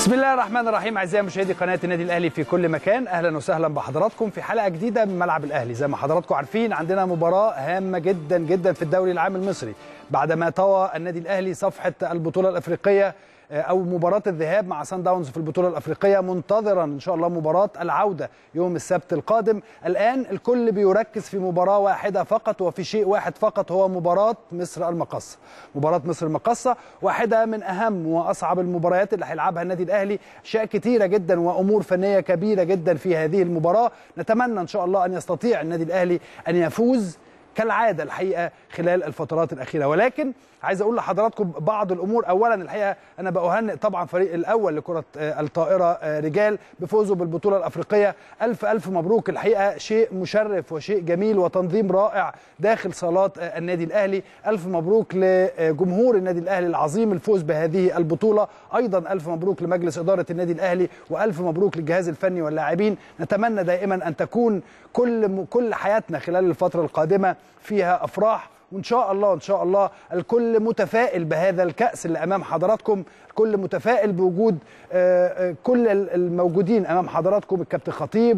بسم الله الرحمن الرحيم اعزائي مشاهدي قناه النادي الاهلي في كل مكان اهلا وسهلا بحضراتكم في حلقه جديده من ملعب الاهلي زي ما حضراتكم عارفين عندنا مباراه هامه جدا جدا في الدوري العام المصري بعدما طوى النادي الاهلي صفحه البطوله الافريقيه او مباراه الذهاب مع سان داونز في البطوله الافريقيه منتظرا ان شاء الله مباراه العوده يوم السبت القادم الان الكل بيركز في مباراه واحده فقط وفي شيء واحد فقط هو مباراه مصر المقصه مباراه مصر المقصه واحده من اهم واصعب المباريات اللي هيلعبها النادي الاهلي اشياء كثيره جدا وامور فنيه كبيره جدا في هذه المباراه نتمنى ان شاء الله ان يستطيع النادي الاهلي ان يفوز كالعاده الحقيقه خلال الفترات الاخيره ولكن عايز اقول لحضراتكم بعض الامور اولا الحقيقه انا بأهنئ طبعا فريق الاول لكره الطائره رجال بفوزه بالبطوله الافريقيه الف الف مبروك الحقيقه شيء مشرف وشيء جميل وتنظيم رائع داخل صالات النادي الاهلي الف مبروك لجمهور النادي الاهلي العظيم الفوز بهذه البطوله ايضا الف مبروك لمجلس اداره النادي الاهلي والف مبروك للجهاز الفني واللاعبين نتمنى دائما ان تكون كل كل حياتنا خلال الفتره القادمه فيها افراح وان شاء الله ان شاء الله الكل متفائل بهذا الكاس اللي امام حضراتكم الكل متفائل بوجود كل الموجودين امام حضراتكم الكابتن خطيب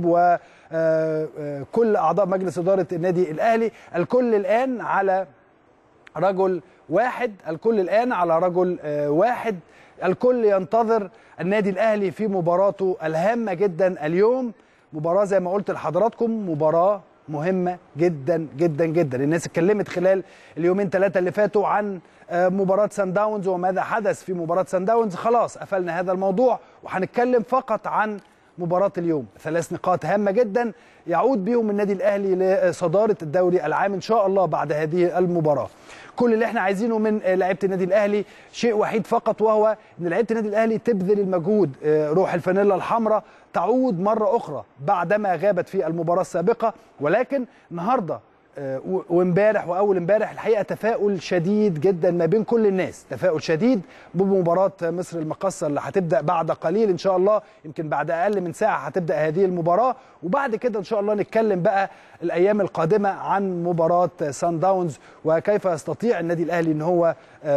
وكل اعضاء مجلس اداره النادي الاهلي الكل الان على رجل واحد الكل الان على رجل واحد الكل ينتظر النادي الاهلي في مباراته الهامه جدا اليوم مباراه زي ما قلت لحضراتكم مباراه مهمه جدا جدا جدا الناس اتكلمت خلال اليومين ثلاثه اللي فاتوا عن مباراه سان داونز وماذا حدث في مباراه سان داونز خلاص قفلنا هذا الموضوع وهنتكلم فقط عن مباراة اليوم ثلاث نقاط هامة جدا يعود بهم النادي الأهلي لصدارة الدوري العام إن شاء الله بعد هذه المباراة كل اللي احنا عايزينه من لعيبه النادي الاهلي شيء وحيد فقط وهو ان لعيبه النادي الاهلي تبذل المجهود روح الفانيلا الحمراء تعود مره اخرى بعدما غابت في المباراه السابقه ولكن النهارده وامبارح واول امبارح الحقيقه تفاؤل شديد جدا ما بين كل الناس تفاؤل شديد بمباراه مصر المقصه اللي هتبدا بعد قليل ان شاء الله يمكن بعد اقل من ساعه هتبدا هذه المباراه وبعد كده ان شاء الله نتكلم بقى الايام القادمه عن مباراه سان داونز وكيف يستطيع النادي الاهلي ان هو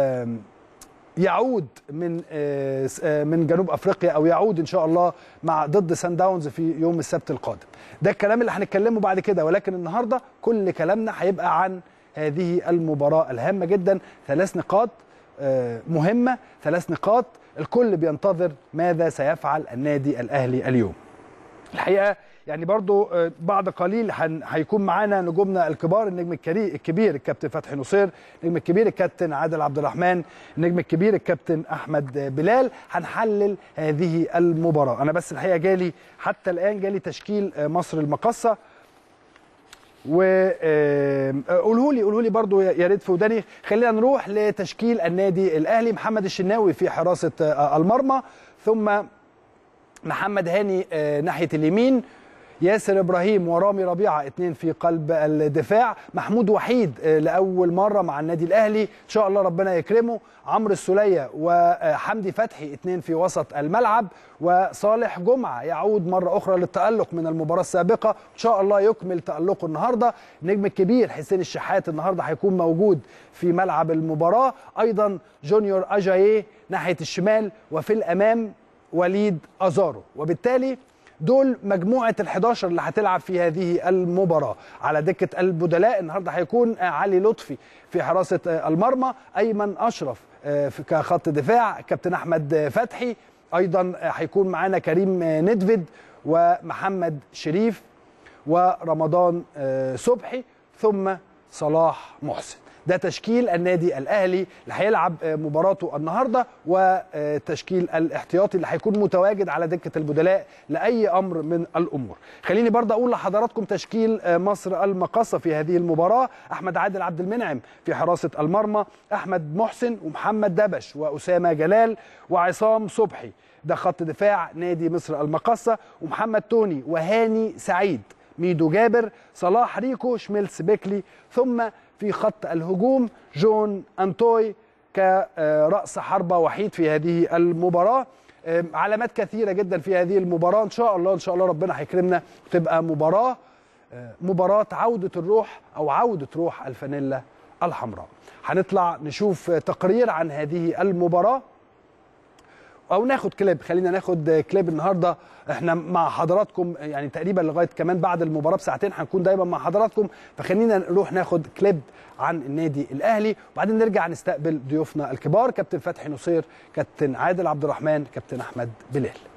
يعود من من جنوب افريقيا او يعود ان شاء الله مع ضد سان داونز في يوم السبت القادم ده الكلام اللي هنتكلمه بعد كده ولكن النهارده كل كلامنا هيبقى عن هذه المباراه الهامه جدا ثلاث نقاط مهمه ثلاث نقاط الكل بينتظر ماذا سيفعل النادي الاهلي اليوم الحقيقه يعني برضو بعد قليل هيكون معانا نجومنا الكبار النجم الكبير الكابتن فتحي نصير النجم الكبير الكابتن عادل عبد الرحمن النجم الكبير الكابتن احمد بلال هنحلل هذه المباراه انا بس الحقيقه جالي حتى الان جالي تشكيل مصر المقصه وقولوا لي قولوا لي برضو يا ريت في وداني خلينا نروح لتشكيل النادي الاهلي محمد الشناوي في حراسه المرمى ثم محمد هاني ناحيه اليمين ياسر ابراهيم ورامي ربيعه اثنين في قلب الدفاع محمود وحيد لاول مره مع النادي الاهلي ان شاء الله ربنا يكرمه عمرو السوليه وحمدي فتحي اثنين في وسط الملعب وصالح جمعه يعود مره اخرى للتالق من المباراه السابقه ان شاء الله يكمل تالقه النهارده النجم الكبير حسين الشحات النهارده هيكون موجود في ملعب المباراه ايضا جونيور اجاييه ناحيه الشمال وفي الامام وليد ازارو وبالتالي دول مجموعه ال11 اللي هتلعب في هذه المباراه على دكه البدلاء النهارده هيكون علي لطفي في حراسه المرمى ايمن اشرف كخط دفاع كابتن احمد فتحي ايضا هيكون معانا كريم ندفد ومحمد شريف ورمضان صبحي ثم صلاح محسن ده تشكيل النادي الاهلي اللي هيلعب مباراته النهارده وتشكيل الاحتياطي اللي هيكون متواجد على دكه البدلاء لاي امر من الامور. خليني برضه اقول لحضراتكم تشكيل مصر المقصه في هذه المباراه، احمد عادل عبد المنعم في حراسه المرمى، احمد محسن ومحمد دبش واسامه جلال وعصام صبحي. ده خط دفاع نادي مصر المقصه ومحمد توني وهاني سعيد. ميدو جابر، صلاح ريكو، شميلس بيكلي، ثم في خط الهجوم جون أنتوي كرأس حربة وحيد في هذه المباراة علامات كثيرة جدا في هذه المباراة إن شاء الله إن شاء الله ربنا هيكرمنا تبقى مباراة مباراة عودة الروح أو عودة روح الفانيلا الحمراء هنطلع نشوف تقرير عن هذه المباراة او ناخد كليب خلينا ناخد كليب النهارده احنا مع حضراتكم يعني تقريبا لغايه كمان بعد المباراه بساعتين هنكون دايما مع حضراتكم فخلينا نروح ناخد كليب عن النادي الاهلي وبعدين نرجع نستقبل ضيوفنا الكبار كابتن فتحي نصير كابتن عادل عبد الرحمن كابتن احمد بلال